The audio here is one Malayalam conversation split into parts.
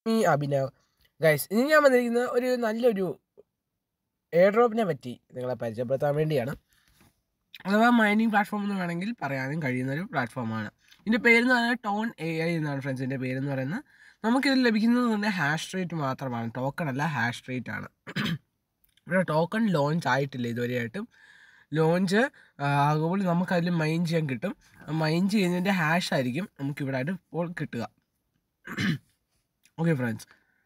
ഈ അഭിനവ് ഗൈസ് ഇനി ഞാൻ വന്നിരിക്കുന്നത് ഒരു നല്ലൊരു എയർ ഡ്രോപ്പിനെ പറ്റി നിങ്ങളെ പരിചയപ്പെടുത്താൻ വേണ്ടിയാണ് അഥവാ മൈനിങ് പ്ലാറ്റ്ഫോം എന്ന് വേണമെങ്കിൽ പറയാനും കഴിയുന്ന ഒരു പ്ലാറ്റ്ഫോമാണ് ഇതിൻ്റെ പേരെന്ന് പറയുന്നത് ടോൺ എ ഐ എന്നാണ് ഫ്രണ്ട്സ് ഇതിൻ്റെ പേരെന്ന് പറയുന്നത് നമുക്കിത് ലഭിക്കുന്നത് തന്നെ ഹാഷ് റേറ്റ് മാത്രമാണ് ടോക്കൺ അല്ല ഹാഷ് റേറ്റ് ആണ് ഇവിടെ ടോക്കൺ ലോഞ്ച് ആയിട്ടില്ല ഇതുവരെയായിട്ടും ലോഞ്ച് ആകുമ്പോൾ നമുക്ക് അതിൽ മൈൻ ചെയ്യാൻ കിട്ടും മൈൻ ചെയ്യുന്നതിൻ്റെ ഹാഷ് ആയിരിക്കും നമുക്ക് ഇവിടെ ആയിട്ട് ഇപ്പോൾ കിട്ടുക ഓക്കെ ഫ്രണ്ട്സ്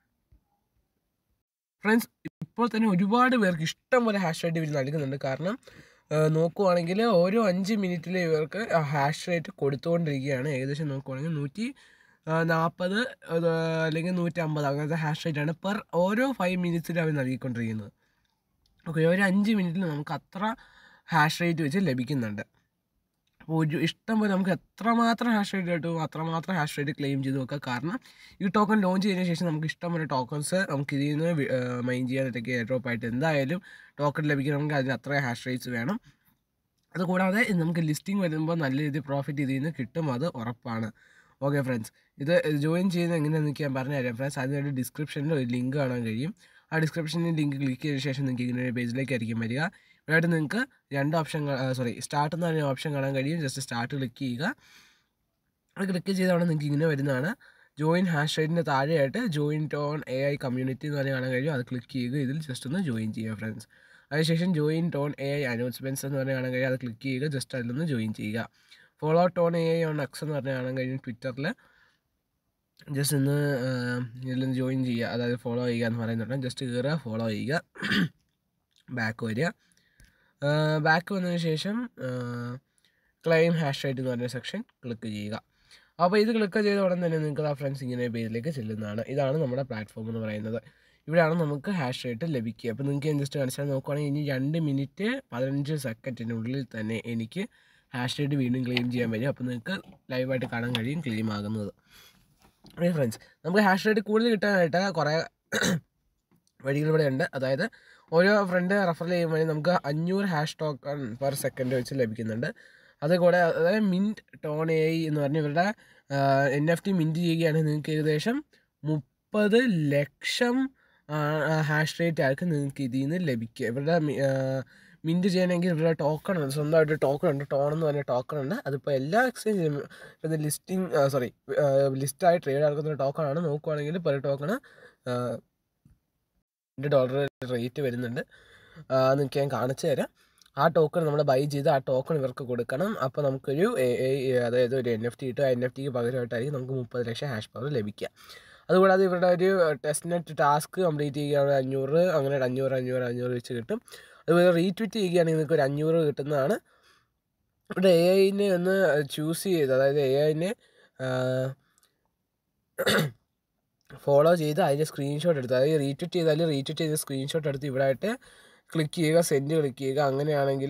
ഫ്രണ്ട്സ് ഇപ്പോൾ തന്നെ ഒരുപാട് പേർക്ക് ഇഷ്ടം പോലെ ഹാഷ് റേറ്റ് ഇവർ നൽകുന്നുണ്ട് കാരണം നോക്കുവാണെങ്കിൽ ഓരോ അഞ്ച് മിനിറ്റിൽ ഇവർക്ക് ഹാഷ് റേറ്റ് കൊടുത്തുകൊണ്ടിരിക്കുകയാണ് ഏകദേശം നോക്കുവാണെങ്കിൽ നൂറ്റി നാൽപ്പത് അല്ലെങ്കിൽ നൂറ്റി അമ്പത് അങ്ങനത്തെ ഹാഷ് റേറ്റാണ് പെർ ഓരോ ഫൈവ് മിനിറ്റ്സിൽ അവർ നൽകിക്കൊണ്ടിരിക്കുന്നത് ഓക്കെ ഒരു അഞ്ച് മിനിറ്റിൽ നമുക്ക് അത്ര ഹാഷ് റേറ്റ് വെച്ച് ലഭിക്കുന്നുണ്ട് അപ്പോൾ ഒരു ഇഷ്ടം പോലെ നമുക്ക് എത്രമാത്രം ഹാഷ് റേറ്റ് കിട്ടും അത്രമാത്രം ഹാഷ് റേറ്റ് ക്ലെയിം ചെയ്ത് നോക്കുക കാരണം ഈ ടോക്കൺ ലോഞ്ച് ചെയ്തതിന് ശേഷം നമുക്ക് ഇഷ്ടം പോലെ ടോക്കൺസ് നമുക്ക് ഇതിൽ നിന്ന് മൈൻ ചെയ്യാനായിട്ടൊക്കെ ഡ്രോപ്പ് ആയിട്ട് എന്തായാലും ടോക്കൺ ലഭിക്കണമെങ്കിൽ അതിന് അത്ര ഹാഷ് റേറ്റ്സ് വേണം അതുകൂടാതെ നമുക്ക് ലിസ്റ്റിംഗ് വരുമ്പോൾ നല്ല രീതിയിൽ പ്രോഫിറ്റ് ഇതിൽ നിന്ന് കിട്ടും അത് ഉറപ്പാണ് ഓക്കെ ഫ്രണ്ട്സ് ഇത് ജോയിൻ ചെയ്യുന്നത് എങ്ങനെയാണെന്ന് ഞാൻ പറഞ്ഞുതരാം ഫ്രണ്ട്സ് അതിനായിട്ട് ഡിസ്ക്രിപ്ഷനിൽ ഒരു ലിങ്ക് കാണാൻ കഴിയും ആ ഡിസ്ക്രിപ്ഷനിൽ ലിങ്ക് ക്ലിക്ക് ചെയ്ത ശേഷം നിങ്ങൾക്ക് ഇങ്ങനെ ഒരു പേജിലേക്കായിരിക്കും വരിക ഇവിടെയായിട്ട് നിങ്ങൾക്ക് രണ്ട് ഓപ്ഷൻ സോറി സ്റ്റാർട്ട് എന്ന് പറഞ്ഞ ഓപ്ഷൻ കാണാൻ കഴിയും ജസ്റ്റ് സ്റ്റാർട്ട് ക്ലിക്ക് ചെയ്യുക അത് ക്ലിക്ക് ചെയ്തവിടെ നിങ്ങൾക്ക് ഇങ്ങനെ വരുന്നതാണ് ജോയിൻ ഹാഷ് റേറ്റിൻ്റെ താഴെയായിട്ട് join Ton A I community എന്ന് പറഞ്ഞ് കാണാൻ കഴിയും അത് ക്ലിക്ക് ചെയ്യുക ഇതിൽ ജസ്റ്റ് ഒന്ന് ജോയിൻ ചെയ്യുക ഫ്രണ്ട്സ് അതിനുശേഷം join Ton A I announcements എന്ന് പറഞ്ഞ് കാണാൻ കഴിയും അത് ക്ലിക്ക് ചെയ്യുക ജസ്റ്റ് അതിലൊന്ന് ജോയിൻ ചെയ്യുക follow Ton A I on X എന്ന് പറഞ്ഞ് കാണാൻ കഴിയും ട്വിറ്ററിൽ ജസ്റ്റ് ഒന്ന് ഇതിലൊന്ന് ജോയിൻ ചെയ്യുക അതായത് ഫോളോ ചെയ്യുക എന്ന് പറയുന്നുണ്ട് ജസ്റ്റ് കയറുക ഫോളോ ചെയ്യുക ബാക്ക് വരിക ബാക്ക് വന്നതിന് ശേഷം ക്ലെയിം ഹാഷ് റേറ്റ് എന്ന് പറഞ്ഞ സെക്ഷൻ ക്ലിക്ക് ചെയ്യുക അപ്പോൾ ഇത് ക്ലിക്ക് ചെയ്ത ഉടൻ തന്നെ നിങ്ങൾക്ക് ആ ഫ്രണ്ട്സ് ഇങ്ങനെ പേജിലേക്ക് ചെല്ലുന്നതാണ് ഇതാണ് നമ്മുടെ പ്ലാറ്റ്ഫോം എന്ന് പറയുന്നത് ഇവിടെയാണ് നമുക്ക് ഹാഷ് റേറ്റ് ലഭിക്കുക അപ്പോൾ നിങ്ങൾക്ക് ഞാൻ ജസ്റ്റ് കാണിച്ചാൽ നോക്കുവാണെങ്കിൽ ഇനി രണ്ട് മിനിറ്റ് പതിനഞ്ച് സെക്കൻഡിനുള്ളിൽ തന്നെ എനിക്ക് ഹാഷ് റേറ്റ് വീണ്ടും ക്ലെയിം ചെയ്യാൻ പറ്റും അപ്പോൾ നിങ്ങൾക്ക് ലൈവായിട്ട് കാണാൻ കഴിയും ക്ലെയിം ആകുന്നത് ഓക്കെ ഫ്രണ്ട്സ് നമുക്ക് ഹാഷ് റേറ്റ് കൂടുതൽ കിട്ടാനായിട്ട് കുറേ വഴികൾ ഇവിടെ ഉണ്ട് അതായത് ഓരോ ഫ്രണ്ട് റെഫർ ചെയ്യുമ്പോൾ നമുക്ക് അഞ്ഞൂറ് ഹാഷ് ടോക്കൺ പെർ സെക്കൻഡ് വെച്ച് ലഭിക്കുന്നുണ്ട് അതുകൂടെ അതായത് മിൻറ്റ് ടോൺ എ ഐ എന്ന് പറഞ്ഞ ഇവരുടെ എൻ എഫ് ടി മിൻറ്റ് ചെയ്യുകയാണെങ്കിൽ നിങ്ങൾക്ക് ഏകദേശം മുപ്പത് ലക്ഷം ഹാഷ് റേറ്റ് ആയിരിക്കും നിങ്ങൾക്ക് ഇതിൽ നിന്ന് ലഭിക്കുക ഇവരുടെ മിൻറ്റ് ചെയ്യണമെങ്കിൽ ഇവരുടെ ടോക്കൺ ഉണ്ട് സ്വന്തമായിട്ട് ടോക്കൺ ഉണ്ട് ടോൺ എന്ന് പറഞ്ഞ ടോക്കൺ ഉണ്ട് അതിപ്പോൾ എല്ലാ എക്സ്ചേഞ്ചിലും ഇത് ലിസ്റ്റിംഗ് സോറി ലിസ്റ്റായി ട്രേഡ് നടക്കുന്ന ടോക്കൺ ആണ് നോക്കുവാണെങ്കിൽ പെർ ടോക്കണ് രണ്ട് ഡോളർ റേറ്റ് വരുന്നുണ്ട് നിങ്ങൾക്ക് ഞാൻ കാണിച്ചു തരാം ആ ടോക്കൺ നമ്മൾ ബൈ ചെയ്ത് ആ ടോക്കൺ ഇവർക്ക് കൊടുക്കണം അപ്പോൾ നമുക്കൊരു അതായത് ഒരു എൻ എഫ് ടി കിട്ടും ആ എൻ എഫ് ടിക്ക് പകരമായിട്ടായിരിക്കും നമുക്ക് മുപ്പത് ലക്ഷം ഹാഷ് പവർ ലഭിക്കുക അതുകൂടാതെ ഇവരുടെ ഒരു ടെസ്റ്റ് നെറ്റ് ടാസ്ക് കംപ്ലീറ്റ് ചെയ്യുകയാണെങ്കിൽ അഞ്ഞൂറ് അങ്ങനെ അഞ്ഞൂറ് അഞ്ഞൂറ് അഞ്ഞൂറ് വെച്ച് കിട്ടും അതുപോലെ റീട്വീറ്റ് ചെയ്യുകയാണെങ്കിൽ നിങ്ങൾക്ക് ഒരു അഞ്ഞൂറ് കിട്ടുന്നതാണ് ഇവിടെ എ ഐനെ ഒന്ന് ചൂസ് ചെയ്ത് അതായത് എ ഐനെ ഫോളോ ചെയ്ത് അതിൻ്റെ സ്ക്രീൻഷോട്ട് എടുത്ത് അതായത് റീട്വീറ്റ് ചെയ്താൽ റീട്വീറ്റ് ചെയ്ത സ്ക്രീൻഷോട്ട് എടുത്ത് ഇവിടെ ആയിട്ട് ക്ലിക്ക് ചെയ്യുക സെൻഡ് ക്ലിക്ക് ചെയ്യുക അങ്ങനെയാണെങ്കിൽ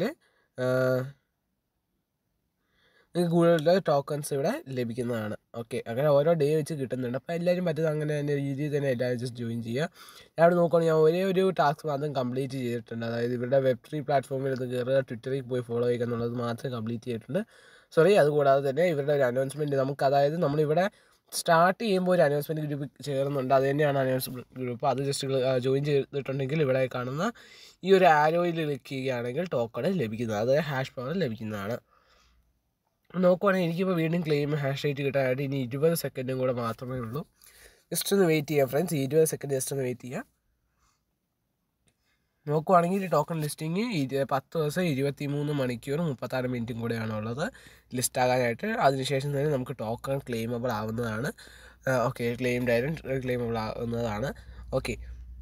നിങ്ങൾക്ക് കൂടുതൽ ടോക്കൺസ് ഇവിടെ ലഭിക്കുന്നതാണ് ഓക്കെ അങ്ങനെ ഓരോ ഡേ വെച്ച് കിട്ടുന്നുണ്ട് അപ്പോൾ എല്ലാവരും പറ്റുന്ന അങ്ങനെ തന്നെ രീതിയിൽ തന്നെ എല്ലാവരും ജസ്റ്റ് ജോയിൻ ചെയ്യുക ഞാൻ അവിടെ നോക്കുകയാണെങ്കിൽ ഞാൻ ഒരേ ഒരു ടാസ്ക് മാത്രം കംപ്ലീറ്റ് ചെയ്തിട്ടുണ്ട് അതായത് ഇവരുടെ വെബ് ത്രീ പ്ലാറ്റ്ഫോമിൽ ഒന്ന് കയറുക ട്വിറ്ററിൽ പോയി ഫോളോ ചെയ്യുക എന്നുള്ളത് മാത്രം കംപ്ലീറ്റ് ചെയ്തിട്ടുണ്ട് സോറി അതുകൂടാതെ തന്നെ ഇവരുടെ ഒരു അനൗൺസ്മെൻറ്റ് നമുക്ക് അതായത് നമ്മളിവിടെ സ്റ്റാർട്ട് ചെയ്യുമ്പോൾ ഒരു അനൗൺസ്മെൻറ്റ് ഗ്രൂപ്പ് ചേരുന്നുണ്ട് അത് തന്നെയാണ് അനൗൺസ്മെൻറ്റ് ഗ്രൂപ്പ് അത് ജസ്റ്റ് ജോയിൻ ചെയ്തിട്ടുണ്ടെങ്കിൽ ഇവിടെ കാണുന്ന ഈ ഒരു ആരോയിൽ ക്ലിക്ക് ചെയ്യുകയാണെങ്കിൽ ടോക്കൺ ലഭിക്കുന്നത് അതായത് ഹാഷ് പവർ ലഭിക്കുന്നതാണ് നോക്കുവാണെങ്കിൽ എനിക്കിപ്പോൾ വീണ്ടും ക്ലെയിം ഹാഷ് റേറ്റ് കിട്ടാനായിട്ട് ഇനി ഇരുപത് സെക്കൻഡും കൂടെ മാത്രമേ ഉള്ളൂ ജസ്റ്റ് ഒന്ന് വെയിറ്റ് ചെയ്യാം ഫ്രണ്ട്സ് ഇരുപത് സെക്കൻഡ് ജസ്റ്റ് ഒന്ന് വെയിറ്റ് ചെയ്യാം നോക്കുവാണെങ്കിൽ ടോക്കൺ ലിസ്റ്റിംഗ് ഇരു പത്ത് ദിവസം ഇരുപത്തി മൂന്ന് മണിക്കൂർ മുപ്പത്താറ് മിനിറ്റും കൂടെയാണ് ഉള്ളത് ലിസ്റ്റ് ആകാനായിട്ട് അതിനുശേഷം തന്നെ നമുക്ക് ടോക്കൺ ക്ലെയിമബിൾ ആവുന്നതാണ് ഓക്കെ ക്ലെയിം ഡയറക്റ്റ് ക്ലെയിമബിൾ ആവുന്നതാണ് ഓക്കെ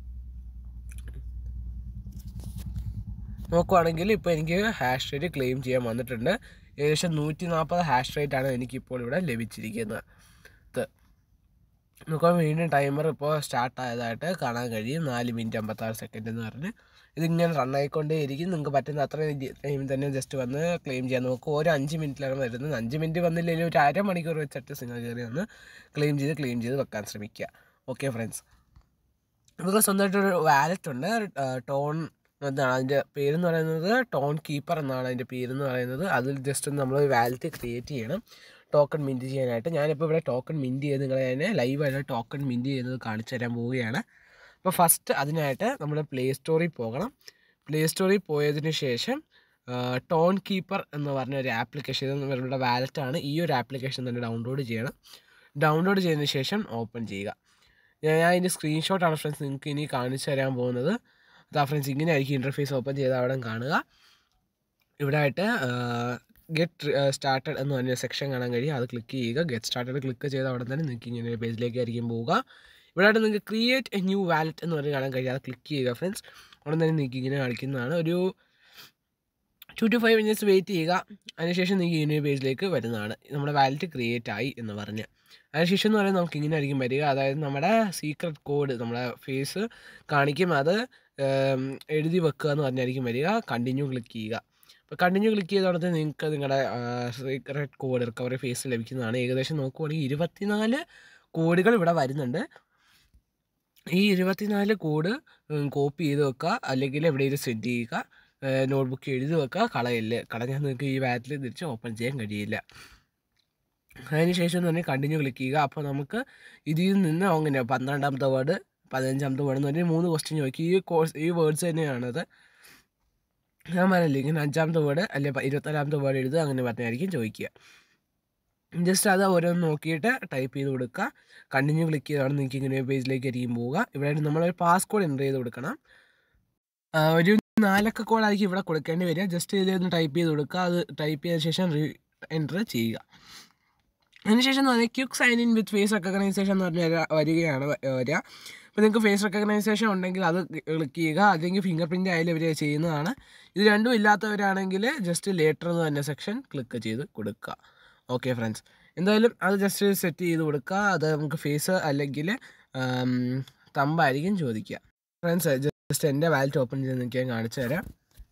നോക്കുവാണെങ്കിൽ ഇപ്പോൾ എനിക്ക് ഹാഷ് റേറ്റ് ക്ലെയിം ചെയ്യാൻ വന്നിട്ടുണ്ട് ഏകദേശം നൂറ്റി നാൽപ്പത് ഹാഷ് റേറ്റ് ആണ് എനിക്കിപ്പോൾ ഇവിടെ ലഭിച്ചിരിക്കുന്നത് നോക്കാൻ വീണ്ടും ടൈമർ ഇപ്പോൾ സ്റ്റാർട്ട് ആയതായിട്ട് കാണാൻ കഴിയും നാല് മിനിറ്റ് അമ്പത്താറ് സെക്കൻഡ് എന്ന് പറഞ്ഞ് ഇതിങ്ങനെ റൺ ആയിക്കൊണ്ടേയിരിക്കും നിങ്ങൾക്ക് പറ്റുന്ന അത്ര ടൈമിൽ തന്നെ ജസ്റ്റ് വന്ന് ക്ലെയിം ചെയ്യാൻ നോക്കും ഓരോ അഞ്ച് മിനിറ്റിലാണ് വരുന്നത് അഞ്ച് മിനിറ്റ് വന്നില്ലെങ്കിൽ ഒരു അരമണിക്കൂർ വെച്ചിട്ട് നിങ്ങൾ കയറി വന്ന് ക്ലെയിം ചെയ്ത് ക്ലെയിം ചെയ്ത് വെക്കാൻ ശ്രമിക്കുക ഓക്കെ ഫ്രണ്ട്സ് നമുക്ക് സ്വന്തമായിട്ടൊരു വാലറ്റ് ഉണ്ട് ടോൺ എന്താണ് അതിൻ്റെ പേരെന്ന് പറയുന്നത് ടോൺ കീപ്പർ എന്നാണ് അതിൻ്റെ പേരെന്ന് പറയുന്നത് അതിൽ ജസ്റ്റ് നമ്മൾ വാലറ്റ് ക്രിയേറ്റ് ചെയ്യണം ടോക്കൺ മിൻറ്റ് ചെയ്യാനായിട്ട് ഞാനിപ്പോൾ ഇവിടെ ടോക്കൺ മിൻറ്റ് ചെയ്ത് നിങ്ങളെ തന്നെ ലൈവായിട്ട് ടോക്കൺ മിൻറ്റ് ചെയ്യുന്നത് കാണിച്ചു തരാൻ പോവുകയാണ് അപ്പോൾ ഫസ്റ്റ് അതിനായിട്ട് നമ്മൾ പ്ലേ സ്റ്റോറിൽ പോകണം പ്ലേ സ്റ്റോറിൽ പോയതിന് ശേഷം ടോൺ കീപ്പർ എന്ന് പറഞ്ഞ ഒരു ആപ്ലിക്കേഷൻ ഇത് ഇവരുടെ വാലറ്റാണ് ഈ ഒരു ആപ്ലിക്കേഷൻ തന്നെ ഡൗൺലോഡ് ചെയ്യണം ഡൗൺലോഡ് ചെയ്തതിന് ശേഷം ഓപ്പൺ ചെയ്യുക ഞാൻ ഞാൻ ഇതിൻ്റെ സ്ക്രീൻഷോട്ടാണ് ഫ്രണ്ട്സ് നിങ്ങൾക്ക് ഇനി കാണിച്ചു തരാൻ പോകുന്നത് അതാ ഫ്രണ്ട്സ് ഇങ്ങനെ ആയിരിക്കും ഇൻ്റർഫേസ് ഓപ്പൺ ചെയ്ത് അവിടെ കാണുക ഇവിടെ ആയിട്ട് ഗെറ്റ് സ്റ്റാർട്ടഡ് എന്ന് പറഞ്ഞ സെക്ഷൻ കാണാൻ കഴിയും അത് ക്ലിക്ക് ചെയ്യുക ഗെറ്റ് സ്റ്റാർട്ടഡ് ക്ലിക്ക് ചെയ്ത് അവിടെ തന്നെ നിങ്ങൾക്ക് ഇങ്ങനെ പേജിലേക്ക് ആയിരിക്കും പോവുക ഇവിടെ ആയിട്ട് നിങ്ങൾക്ക് ക്രിയേറ്റ് എ ന്യൂ വാലറ്റ് എന്ന് പറഞ്ഞ് കാണാൻ കഴിയും അത് ക്ലിക്ക് ചെയ്യുക ഫ്രണ്ട്സ് അവിടെ തന്നെ നിങ്ങൾക്ക് ഇങ്ങനെ കാണിക്കുന്നതാണ് ഒരു two to five minutes wait ചെയ്യുക അതിനുശേഷം നിങ്ങൾക്ക് ഈ ന്യൂ പേജിലേക്ക് വരുന്നതാണ് നമ്മുടെ വാലറ്റ് ക്രിയേറ്റ് ആയി എന്ന് പറഞ്ഞ് അതിനുശേഷം എന്ന് പറയുന്നത് നമുക്ക് ഇങ്ങനെ ആയിരിക്കും വരിക അതായത് നമ്മുടെ സീക്രട്ട് കോഡ് നമ്മുടെ ഫേസ് കാണിക്കും അത് എഴുതി വെക്കുക എന്ന് പറഞ്ഞായിരിക്കും വരിക കണ്ടിന്യൂ ക്ലിക്ക് ചെയ്യുക അപ്പോൾ കണ്ടിന്യൂ ക്ലിക്ക് ചെയ്തോടത്ത് നിങ്ങൾക്ക് നിങ്ങളുടെ സീക്രട്ട് കോഡ് റിക്കവറി ഫേസ് ലഭിക്കുന്നതാണ് ഏകദേശം നോക്കുവാണെങ്കിൽ ഇരുപത്തിനാല് കോഡുകൾ ഇവിടെ വരുന്നുണ്ട് ഈ ഇരുപത്തിനാല് കോഡ് കോപ്പി ചെയ്ത് വെക്കുക അല്ലെങ്കിൽ എവിടെയെങ്കിലും സെൻഡ് ചെയ്യുക നോട്ട്ബുക്ക് എഴുതി വെക്കുക കളയില്ല കളഞ്ഞാൽ നിങ്ങൾക്ക് ഈ വാലറ്റിൽ തിരിച്ച് ഓപ്പൺ ചെയ്യാൻ കഴിയില്ല അതിനുശേഷം തന്നെ കണ്ടിന്യൂ ക്ലിക്ക് ചെയ്യുക അപ്പോൾ നമുക്ക് ഇതിൽ നിന്ന് അങ്ങനെ പന്ത്രണ്ടാമത്തെ വേർഡ് പതിനഞ്ചാമത്തെ വേർഡ് എന്ന് പറഞ്ഞാൽ മൂന്ന് ക്വസ്റ്റ്യൻ ചോദിക്കും ഈ കോഴ്സ് ഈ വേർഡ്സ് തന്നെയാണത് ഞാൻ പറയല്ലേ ഇങ്ങനെ അഞ്ചാമത്തെ വേർഡ് അല്ലെങ്കിൽ ഇരുപത്തിനാലാമത്തെ വേർഡ് എഴുതുക അങ്ങനെ പറഞ്ഞായിരിക്കും ചോദിക്കുക ജസ്റ്റ് അത് ഓരോന്ന് നോക്കിയിട്ട് ടൈപ്പ് ചെയ്ത് കൊടുക്കുക കണ്ടിന്യൂ ക്ലിക്ക് ചെയ്താണ് നിങ്ങൾക്ക് ഇങ്ങനെ പേജിലേക്ക് ആയിരിക്കും പോവുക ഇവിടെ നമ്മളൊരു പാസ്കോഡ് എൻ്റർ ചെയ്ത് കൊടുക്കണം ഒരു നാലക്ക കോഡായിരിക്കും ഇവിടെ കൊടുക്കേണ്ടി വരിക ജസ്റ്റ് ഇതിലൊന്ന് ടൈപ്പ് ചെയ്ത് കൊടുക്കുക അത് ടൈപ്പ് ചെയ്ത ശേഷം റീ എൻ്റർ ചെയ്യുക അതിനുശേഷം എന്ന് പറഞ്ഞാൽ quick sign in with face recognition എന്ന് പറഞ്ഞാൽ വരികയാണ് വരിക അപ്പോൾ നിങ്ങൾക്ക് ഫേസ് റെക്കഗ്നൈസേഷൻ ഉണ്ടെങ്കിൽ അത് ക്ലിക്ക് ചെയ്യുക അല്ലെങ്കിൽ ഫിംഗർ പ്രിൻ്റ് ആയാലും ഇവർ ചെയ്യുന്നതാണ് ഇത് രണ്ടും ഇല്ലാത്തവരാണെങ്കിൽ ജസ്റ്റ് ലേറ്റർ എന്ന് പറഞ്ഞ സെക്ഷൻ ക്ലിക്ക് ചെയ്ത് കൊടുക്കുക ഓക്കെ ഫ്രണ്ട്സ് എന്തായാലും അത് ജസ്റ്റ് സെറ്റ് ചെയ്ത് കൊടുക്കുക അത് നമുക്ക് ഫേസ് അല്ലെങ്കിൽ തമ്പായിരിക്കും ചോദിക്കുക ഫ്രണ്ട്സ് ജസ്റ്റ് എൻ്റെ വാലറ്റ് ഓപ്പൺ ചെയ്ത് നിങ്ങൾക്ക് ഞാൻ കാണിച്ചു തരാം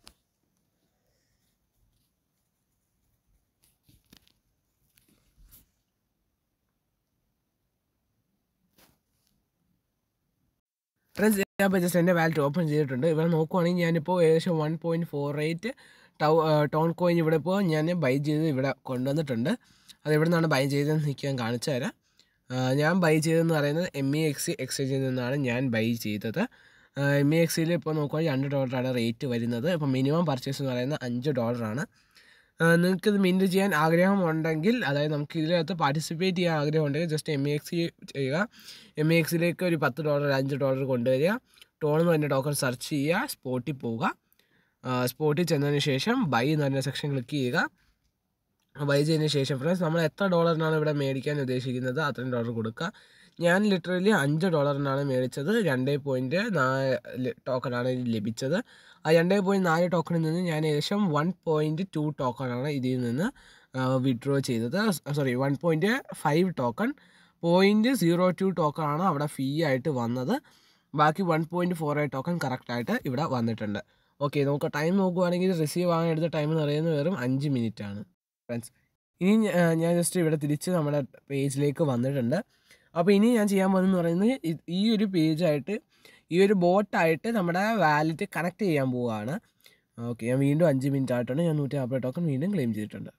ഫ്രണ്ട്സ് ഞാൻ ഇപ്പോൾ ജസ്റ്റ് എൻ്റെ വാലറ്റ് ഓപ്പൺ ചെയ്തിട്ടുണ്ട് ഇവിടെ നോക്കുവാണെങ്കിൽ ഞാനിപ്പോൾ ഏകദേശം വൺ പോയിൻറ്റ് ഫോർ എയ്റ്റ് ടൗ ടൗൺ കോയിൻ ഇവിടെ ഇപ്പോൾ ഞാൻ ബൈ ചെയ്ത് ഇവിടെ കൊണ്ടുവന്നിട്ടുണ്ട് അത് എവിടെ നിന്നാണ് ബൈ ചെയ്തതെന്ന് എനിക്ക് ഞാൻ കാണിച്ചു തരാം ഞാൻ ബൈ ചെയ്തതെന്ന് പറയുന്നത് എം ഇ എക്സ് എക്സ്ചേഞ്ചിൽ നിന്നാണ് ഞാൻ ബൈ ചെയ്തത് എം ഇ എക്സിൽ ഇപ്പോൾ നോക്കുവാണെങ്കിൽ രണ്ട് ഡോളറാണ് റേറ്റ് വരുന്നത് ഇപ്പോൾ മിനിമം പർച്ചേസ് എന്ന് പറയുന്നത് അഞ്ച് ഡോളറാണ് നിങ്ങൾക്കിത് മിൻറ്റ് ചെയ്യാൻ ആഗ്രഹമുണ്ടെങ്കിൽ അതായത് നമുക്ക് ഇതിനകത്ത് പാർട്ടിസിപ്പേറ്റ് ചെയ്യാൻ ആഗ്രഹമുണ്ടെങ്കിൽ ജസ്റ്റ് എം ഇ എക്സ് ചെയ്യുക എം ഇ എക്സിലേക്ക് ഒരു പത്ത് ഡോളർ അഞ്ച് ഡോളർ കൊണ്ടുവരിക ടോൺ എന്ന് പറഞ്ഞ ടോക്കൺ സെർച്ച് ചെയ്യുക സ്പോട്ടിൽ പോവുക സ്പോട്ടിൽ ചെന്നതിന് ശേഷം ബൈ എന്ന് പറഞ്ഞ സെക്ഷൻ ക്ലിക്ക് ചെയ്യുക ബൈ ചെയ്തതിന് ശേഷം ഫ്രണ്ട്സ് നമ്മൾ എത്ര ഡോളറിനാണ് ഇവിടെ മേടിക്കാൻ ഉദ്ദേശിക്കുന്നത് അത്രയും ഡോളർ കൊടുക്കുക ഞാൻ ലിറ്ററലി അഞ്ച് ഡോളറിനാണ് മേടിച്ചത് രണ്ട് പോയിൻറ്റ് നാല് ടോക്കണാണ് ലഭിച്ചത് ആ രണ്ട് പോയിൻറ്റ് നാല് ടോക്കണിൽ നിന്ന് ഞാൻ ഏകദേശം വൺ പോയിൻറ്റ് ടു ടോക്കണാണ് ഇതിൽ നിന്ന് വിഡ്രോ ചെയ്തത് sorry one point five token point zero two ടോക്കണാണ് അവിടെ ഫീ ആയിട്ട് വന്നത് ബാക്കി one point four eight token കറക്റ്റായിട്ട് ഇവിടെ വന്നിട്ടുണ്ട് ഓക്കെ നമുക്ക് ടൈം നോക്കുവാണെങ്കിൽ റിസീവ് ആകാൻ എടുത്ത ടൈം എന്ന് പറയുന്നത് വെറും അഞ്ച് മിനിറ്റ് ആണ് ഫ്രണ്ട്സ് ഇനി ഞാൻ ജസ്റ്റ് ഇവിടെ തിരിച്ച് നമ്മുടെ പേജിലേക്ക് വന്നിട്ടുണ്ട് അപ്പോൾ ഇനി ഞാൻ ചെയ്യാൻ പോകുന്നതെന്ന് പറയുന്നത് ഈ ഒരു പേജായിട്ട് ഈ ഒരു ബോട്ടായിട്ട് നമ്മുടെ വാലറ്റ് കണക്ട് ചെയ്യാൻ പോവുകയാണ് ഓക്കെ ഞാൻ വീണ്ടും അഞ്ച് മിനിറ്റ് ആയിട്ടുണ്ട് ഞാൻ നൂറ്റി നാൽപ്പത് ടോക്കൺ വീണ്ടും ക്ലെയിം ചെയ്തിട്ടുണ്ട്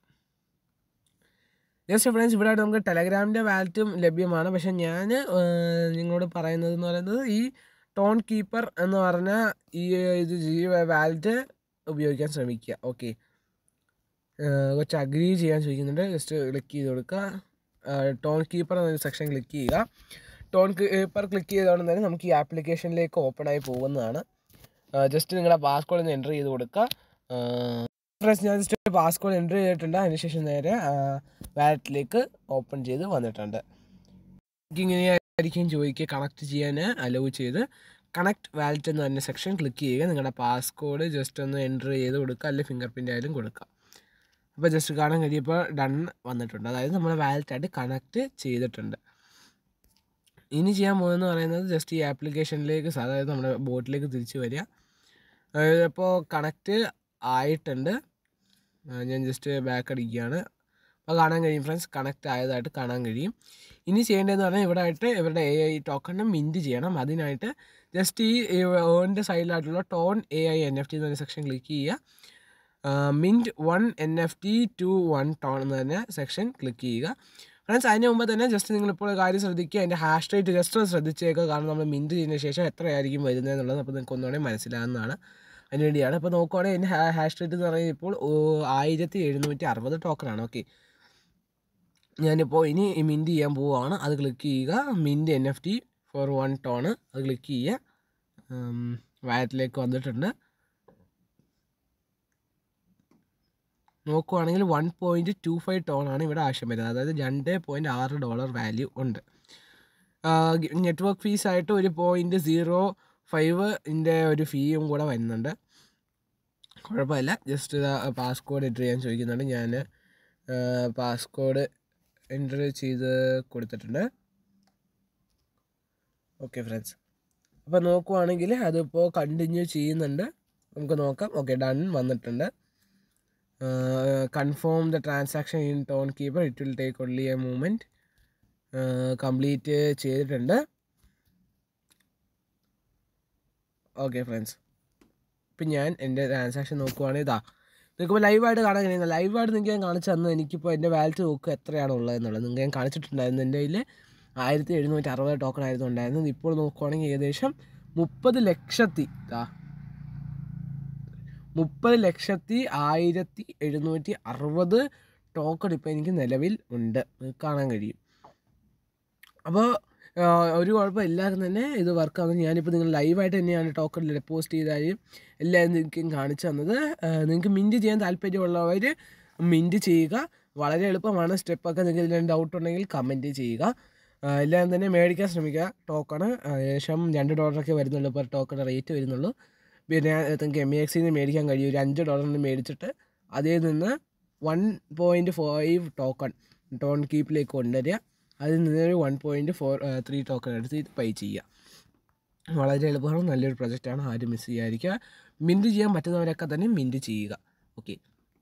ജസ്റ്റ് ഫ്രണ്ട്സ് ഇവിടെ നമുക്ക് ടെലഗ്രാമിൻ്റെ വാലറ്റും ലഭ്യമാണ് പക്ഷേ ഞാൻ നിങ്ങളോട് പറയുന്നത് എന്ന് പറയുന്നത് ഈ ടോൺ കീപ്പർ എന്ന് പറഞ്ഞ ഈ ഇത് ഈ വാലറ്റ് ഉപയോഗിക്കാൻ ശ്രമിക്കുക ഓക്കെ കുറച്ച് അഗ്രി ചെയ്യാൻ ചോദിക്കുന്നുണ്ട് ജസ്റ്റ് ക്ലിക്ക് ചെയ്ത് കൊടുക്കുക ടോൺ കീപ്പർ എന്നൊരു സെക്ഷൻ ക്ലിക്ക് ചെയ്യുക ടോൺ കീപ്പർ ക്ലിക്ക് ചെയ്തോടെ തന്നെ നമുക്ക് ഈ ആപ്ലിക്കേഷനിലേക്ക് ഓപ്പൺ ആയി പോകുന്നതാണ് ജസ്റ്റ് നിങ്ങളുടെ പാസ്കോഡ് ഒന്ന് എൻ്റർ ചെയ്ത് കൊടുക്കുക ഫ്രണ്ട്സ് ഞാൻ ജസ്റ്റ് പാസ്കോഡ് എൻ്റർ ചെയ്തിട്ടുണ്ട് അതിനുശേഷം നേരെ വാലറ്റിലേക്ക് ഓപ്പൺ ചെയ്ത് വന്നിട്ടുണ്ട് ഇങ്ങനെയായിരിക്കും ചോദിക്കുക കണക്ട് ചെയ്യാൻ അലവ് ചെയ്ത് കണക്ട് വാലറ്റ് എന്ന് പറഞ്ഞ സെക്ഷൻ ക്ലിക്ക് ചെയ്യുക നിങ്ങളുടെ പാസ്കോഡ് ജസ്റ്റ് ഒന്ന് എൻ്റർ ചെയ്ത് കൊടുക്കുക അല്ലെങ്കിൽ ഫിംഗർ പ്രിൻ്റ് ആയാലും കൊടുക്കുക അപ്പോൾ ജസ്റ്റ് കാണാൻ കഴിയുമ്പോൾ ഡൺ വന്നിട്ടുണ്ട് അതായത് നമ്മൾ വാലറ്റായിട്ട് കണക്ട് ചെയ്തിട്ടുണ്ട് ഇനി ചെയ്യാൻ പോകുന്നതെന്ന് പറയുന്നത് ജസ്റ്റ് ഈ ആപ്ലിക്കേഷനിലേക്ക് അതായത് നമ്മുടെ ബോട്ടിലേക്ക് തിരിച്ച് വരിക ഇപ്പോൾ കണക്റ്റ് ആയിട്ടുണ്ട് ഞാൻ ജസ്റ്റ് ബാക്ക് അടിക്കുകയാണ് അപ്പോൾ കാണാൻ കഴിയും ഫ്രണ്ട്സ് കണക്റ്റ് ആയതായിട്ട് കാണാൻ കഴിയും ഇനി ചെയ്യേണ്ടതെന്ന് പറഞ്ഞാൽ ഇവിടെ ആയിട്ട് ഇവരുടെ എ ഐ ടോക്കണിനെ മിൻറ്റ് ചെയ്യണം അതിനായിട്ട് ജസ്റ്റ് ഈ ഓണിൻ്റെ സൈഡിലായിട്ടുള്ള Ton A I N F T എന്ന് പറഞ്ഞ സെക്ഷൻ ക്ലിക്ക് ചെയ്യുക mint one N F T to one Ton എന്ന് തന്നെ സെക്ഷൻ ക്ലിക്ക് ചെയ്യുക ഫ്രണ്ട്സ് അതിന് മുമ്പ് തന്നെ ജസ്റ്റ് നിങ്ങളിപ്പോൾ ഒരു കാര്യം ശ്രദ്ധിക്കുക അതിൻ്റെ ഹാഷ് റേറ്റ് ജസ്റ്റ് ഒന്ന് ശ്രദ്ധിച്ചേക്കുക കാരണം നമ്മൾ മിൻറ്റ് ചെയ്തതിന് ശേഷം എത്രയായിരിക്കും വരുന്നത് എന്നുള്ളത് അപ്പോൾ നിങ്ങൾക്ക് ഒന്നുകൂടെ മനസ്സിലാകുന്നതാണ് അതിന് വേണ്ടിയാണ് ഇപ്പോൾ നോക്കുവാണെങ്കിൽ എൻ്റെ ഹാഷ് റേറ്റ് എന്ന് പറയുന്നത് ഇപ്പോൾ ആയിരത്തി എഴുന്നൂറ്റി അറുപത് ടോക്കണാണ് ഓക്കെ ഞാനിപ്പോൾ ഇനി മിൻറ്റ് ചെയ്യാൻ പോവുകയാണ് അത് ക്ലിക്ക് ചെയ്യുക mint N F T for one Ton അത് ക്ലിക്ക് ചെയ്യുക വാലറ്റിലേക്ക് വന്നിട്ടുണ്ട് നോക്കുവാണെങ്കിൽ വൺ പോയിൻറ്റ് ടു ഫൈവ് ടോണാണ് ഇവിടെ ആവശ്യം വരുന്നത് അതായത് രണ്ട് പോയിൻറ്റ് ആറ് ഡോളർ വാല്യൂ ഉണ്ട് നെറ്റ്വർക്ക് ഫീസായിട്ട് ഒരു പോയിൻറ്റ് സീറോ ഫൈവിൻ്റെ ഒരു ഫീയും കൂടെ വരുന്നുണ്ട് കുഴപ്പമില്ല ജസ്റ്റ് പാസ്കോഡ് എൻ്റർ ചെയ്യാൻ ചോദിക്കുന്നുണ്ട് ഞാൻ പാസ്കോഡ് എൻ്റർ ചെയ്ത് കൊടുത്തിട്ടുണ്ട് ഓക്കെ ഫ്രണ്ട്സ് അപ്പോൾ നോക്കുവാണെങ്കിൽ അതിപ്പോൾ കണ്ടിന്യൂ ചെയ്യുന്നുണ്ട് നമുക്ക് നോക്കാം ഓക്കെ ഡൺ വന്നിട്ടുണ്ട് confirm the transaction in Ton keeper it will take only a moment complete ചെയ്തിട്ടുണ്ട് ഓക്കെ ഫ്രണ്ട്സ് ഇപ്പം ഞാൻ എൻ്റെ ട്രാൻസാക്ഷൻ നോക്കുവാണെങ്കിൽ ഇതാ നിങ്ങൾക്കിപ്പോൾ ലൈവായിട്ട് കാണാൻ കഴിയുന്ന ലൈവായിട്ട് നിങ്ങൾക്ക് ഞാൻ കാണിച്ചു തന്നു എനിക്കിപ്പോൾ എൻ്റെ വാലറ്റ് നോക്കുക എത്രയാണ് ഉള്ളത് എന്നുള്ളത് നിങ്ങൾക്ക് ഞാൻ കാണിച്ചിട്ടുണ്ടായിരുന്നു എൻ്റെ കയ്യിൽ ആയിരത്തി എഴുന്നൂറ്റി അറുപത് ടോക്കൺ ആയിരുന്നു ഉണ്ടായിരുന്നത് ഇപ്പോൾ നോക്കുവാണെങ്കിൽ ഏകദേശം മുപ്പത് ലക്ഷത്തി ഇതാ മുപ്പത് ലക്ഷത്തി ആയിരത്തി എഴുന്നൂറ്റി അറുപത് ടോക്കൺ ഇപ്പോൾ എനിക്ക് നിലവിൽ ഉണ്ട് കാണാൻ കഴിയും അപ്പോൾ ഒരു കുഴപ്പം എല്ലാവർക്കും തന്നെ ഇത് വർക്ക് ആവുന്നത് ഞാനിപ്പോൾ നിങ്ങൾ ലൈവായിട്ട് തന്നെയാണ് ടോക്കൺ പോസ്റ്റ് ചെയ്താലും എല്ലാവരും നിങ്ങൾക്കും കാണിച്ചു തന്നത് നിങ്ങൾക്ക് മിൻറ്റ് ചെയ്യാൻ താല്പര്യമുള്ളവർ മിൻറ്റ് ചെയ്യുക വളരെ എളുപ്പമാണ് സ്റ്റെപ്പൊക്കെ നിങ്ങൾക്ക് ഇതിൽ ഡൗട്ട് ഉണ്ടെങ്കിൽ കമൻറ്റ് ചെയ്യുക എല്ലാം തന്നെ മേടിക്കാൻ ശ്രമിക്കുക ടോക്കണ് ഏകദേശം രണ്ട് ഡോളറൊക്കെ വരുന്നുള്ളൂ പെർ ടോക്കൺ റേറ്റ് വരുന്നുള്ളൂ പിന്നെ നിങ്ങൾക്ക് എം എക്സിൽ നിന്ന് മേടിക്കാൻ കഴിയും ഒരു അഞ്ച് ഡോളറിന് മേടിച്ചിട്ട് അതിൽ നിന്ന് one point five token Ton കീപ്പിലേക്ക് കൊണ്ടുവരിക അതിൽ നിന്നൊരു one point four three token എടുത്ത് ഇത് പേ ചെയ്യുക വളരെ എളുപ്പമാണ് നല്ലൊരു പ്രൊജക്റ്റാണ് ആരും മിസ് ചെയ്യാതിരിക്കുക മിൻറ്റ് ചെയ്യാൻ പറ്റുന്നവരൊക്കെ തന്നെ മിൻറ്റ് ചെയ്യുക ഓക്കെ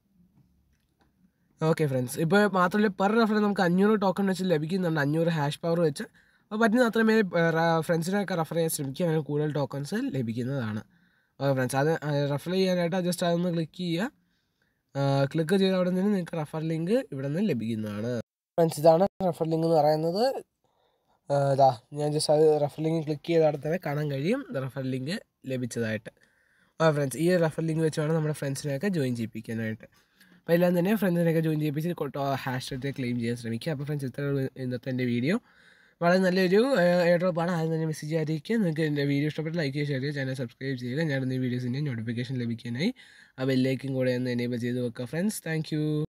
ഓക്കെ ഫ്രണ്ട്സ് ഇപ്പോൾ മാത്രമല്ല പെർ റെഫർ നമുക്ക് അഞ്ഞൂറ് ടോക്കൺ വെച്ച് ലഭിക്കുന്നുണ്ട് അഞ്ഞൂറ് ഹാഷ് പവർ വെച്ച് അപ്പോൾ പറ്റുന്ന അത്രമേ ഫ്രണ്ട്സിനൊക്കെ റെഫർ ചെയ്യാൻ ശ്രമിക്കുക അങ്ങനെ കൂടുതൽ ടോക്കൺസ് ലഭിക്കുന്നതാണ് ഓക്കെ ഫ്രണ്ട്സ് അത് റെഫർ ചെയ്യാനായിട്ട് ജസ്റ്റ് അതൊന്ന് ക്ലിക്ക് ചെയ്യുക ക്ലിക്ക് ചെയ്ത അവിടെ നിന്ന് നിങ്ങൾക്ക് റെഫർ ലിങ്ക് ഇവിടെ നിന്ന് ലഭിക്കുന്നതാണ് ഫ്രണ്ട്സ് ഇതാണ് റെഫർ ലിങ്ക് എന്ന് പറയുന്നത് ഇതാ ഞാൻ ജസ്റ്റ് അത് റെഫർ ലിങ്ക് ക്ലിക്ക് ചെയ്ത അവിടെ തന്നെ കാണാൻ കഴിയും റെഫർ ലിങ്ക് ലഭിച്ചതായിട്ട് ആ ഫ്രണ്ട്സ് ഈ റെഫർ ലിങ്ക് വെച്ച് വേണം നമ്മുടെ ഫ്രണ്ട്സിനെയൊക്കെ ജോയിൻ ചെയ്യിപ്പിക്കാനായിട്ട് അപ്പോൾ എല്ലാം തന്നെ ഫ്രണ്ട്സിനെയൊക്കെ ജോയിൻ ചെയ്യിപ്പിച്ച് ഹാഷ് ടാഗ് ക്ലെയിം ചെയ്യാൻ ശ്രമിക്കുക അപ്പോൾ ഫ്രണ്ട്സ് ഇത്ര ഇന്നത്തെ എൻ്റെ വീഡിയോ വളരെ നല്ലൊരു എയർ ഡ്രോപ്പാണ് ആദ്യം തന്നെ മെസ്സേജ് അറിയിക്കുക നിങ്ങൾക്ക് എൻ്റെ വീഡിയോ ഇഷ്ടപ്പെട്ട് ലൈക്ക് ചെയ്യുക ഷെയർ ചെയ്യുക ചാനൽ സബ്സ്ക്രൈബ് ചെയ്യുക ഞാൻ ഈ വീഡിയോസിൻ്റെ നോട്ടിഫിക്കേഷൻ ലഭിക്കാനായി ആ ബെല്ലേക്കും കൂടെ ഒന്ന് എനേബിൾ ചെയ്ത് വെക്കുക ഫ്രണ്ട്സ് താങ്ക്